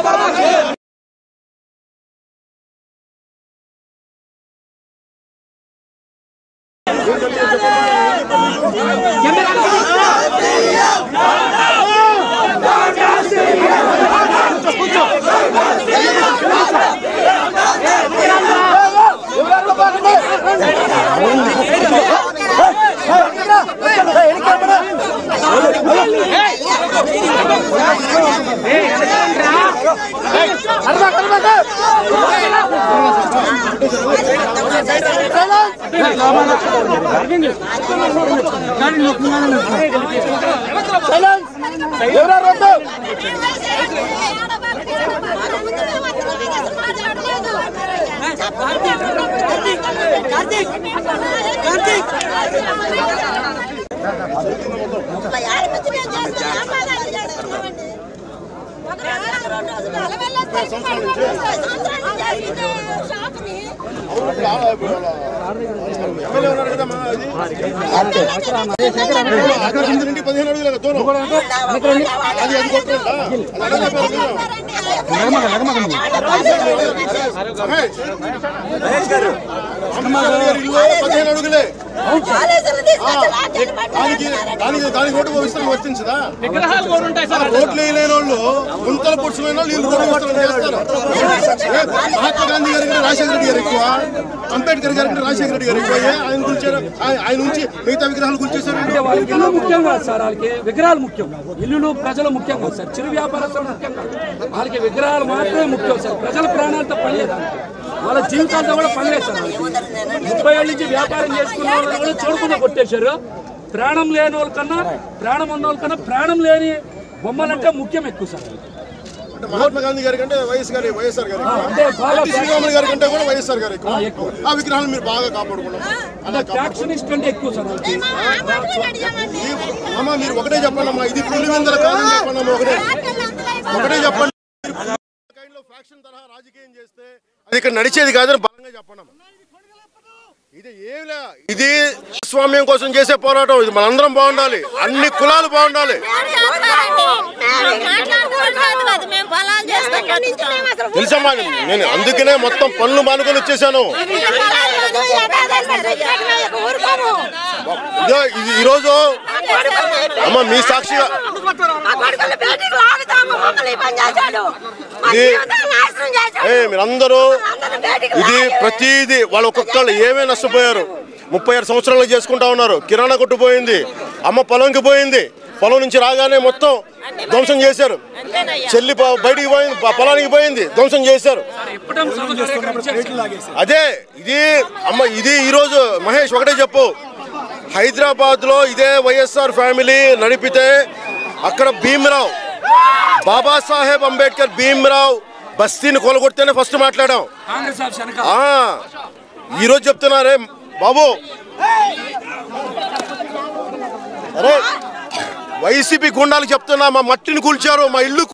MLA ఉన్నారు కదా మా అది అక్కడ ముందు నుండి పదిహేను అడుగులు దూరం అది అది కొట్టుకుంటా అది అదే పేరు కదా. మహేష్. అమ్మాయి గారి ఇల్లు పదిహేను అడుగులే దానికి దానికి దానికి రోడ్డు భవిష్యత్తు వర్తించదా విగ్రహాలు కూడా ఉంటాయి సార్ రోడ్లు వేయలేని వాళ్ళు గుంతల పొడుచులైన వాళ్ళు వీళ్ళు రోడ్డు వ్యవస్థలు చేస్తారు ఏ, మహాత్మా గాంధీ గారి కంటే రాజశేఖర రెడ్డి గారు ఎక్కువ అంబేద్కర్ గారి కంటే రాజశేఖర రెడ్డి గారు ఎక్కువ ఏ, ఆయన గురించారు ఆయన ఆయన నుంచి మిగతా విగ్రహాలు గురించేశారు వాళ్ళకి ఇల్లు ముఖ్యం కాదు సార్ వాళ్ళకి విగ్రహాలు ముఖ్యం ఇల్లులు ప్రజలు ముఖ్యం కాదు సార్ చిరు వ్యాపారస్తులు ముఖ్యం కాదు వాళ్ళకి విగ్రహాలు మాత్రమే ముఖ్యం సార్ ప్రజల ప్రాణాలతో పని లేదు వాళ్ళకి. వాళ్ళ జీవితాలతో కూడా పని లేదు సార్ వాళ్ళకి ముప్పై ఏళ్ళ నుంచి వ్యాపారం చేసుకున్న వాళ్ళు కూడా చూడకుండా కొట్టేశారు ప్రాణం లేని వాళ్ళకన్నా ప్రాణం ఉన్న వాళ్ళకన్నా ప్రాణం లేని బొమ్మలంటే ముఖ్యం ఎక్కువ సార్ అంటే మహాత్మా గాంధీ గారి కంటే వైఎస్ గారి వైఎస్ఆర్ గారు ఎక్కువ. అంటే బాగా ఎన్టీ శ్రీరాములు గారి కంటే కూడా వైఎస్ఆర్ గారు ఎక్కువ ఎక్కువ. ఆ విగ్రహాలు మీరు బాగా కాపాడుకున్నాం అలా కాపాడు ఫ్యాక్షనిస్ట్ అంటే ఎక్కువ సార్ వాళ్ళకి అమ్మ మీరు ఒకటే చెప్పండి అమ్మా ఇది పులివెందల కాదని చెప్పండి అమ్మా ఒకటే ఒకటే చెప్పండి కైండ్లో ఫ్యాక్షన్ తరహా రాజకీయం చేస్తే అది ఇక్కడ నడిచేది కాదని బలంగా చెప్పండి అమ్మా. ఇది ఏమిలే ఇది స్వామ్యం కోసం చేసే పోరాటం ఇది మనందరం బాగుండాలి అన్ని కులాలు బాగుండాలి తెలుసమ్మా నేను అందుకనే మొత్తం పనులు మానుకొని వచ్చేసాను ఇదో ఇది ఈరోజు అమ్మ మీ సాక్షిగా ఏ మీరందరూ ఇది ప్రతిదీ వాళ్ళు ఒక్కొక్కళ్ళు ఏమే నష్టపోయారు ముప్పై ఆరు సంవత్సరాలు చేసుకుంటా ఉన్నారు కిరాణా కొట్టు పోయింది అమ్మ పొలంకి పోయింది పొలం నుంచి రాగానే మొత్తం ధ్వంసం చేశారు చెల్లి ప- బయటికి పోయింది ప- పొలానికి పోయింది ధ్వంసం చేశారు ఇప్పటం సభ కార్యక్రమం అదే ఇది అమ్మ ఇది ఈరోజు మహేష్ ఒకటే చెప్పు హైదరాబాద్ లో ఇదే వైఎస్ఆర్ ఫ్యామిలీ నడిపితే అక్కడ భీమ్రావ్ బాబాసాహెబ్ అంబేద్కర్ భీమ్రావ్ బస్తీని కొలగొడితేనే ఫస్ట్ మాట్లాడాం కాంగ్రెస్ ఆఫ్ శనక ఆ, ఈరోజు చెప్తున్నారే బాబు అరే వైసీపీ గుండాలు చెప్తున్నా మా మట్టిని కూల్చారు మా ఇల్లు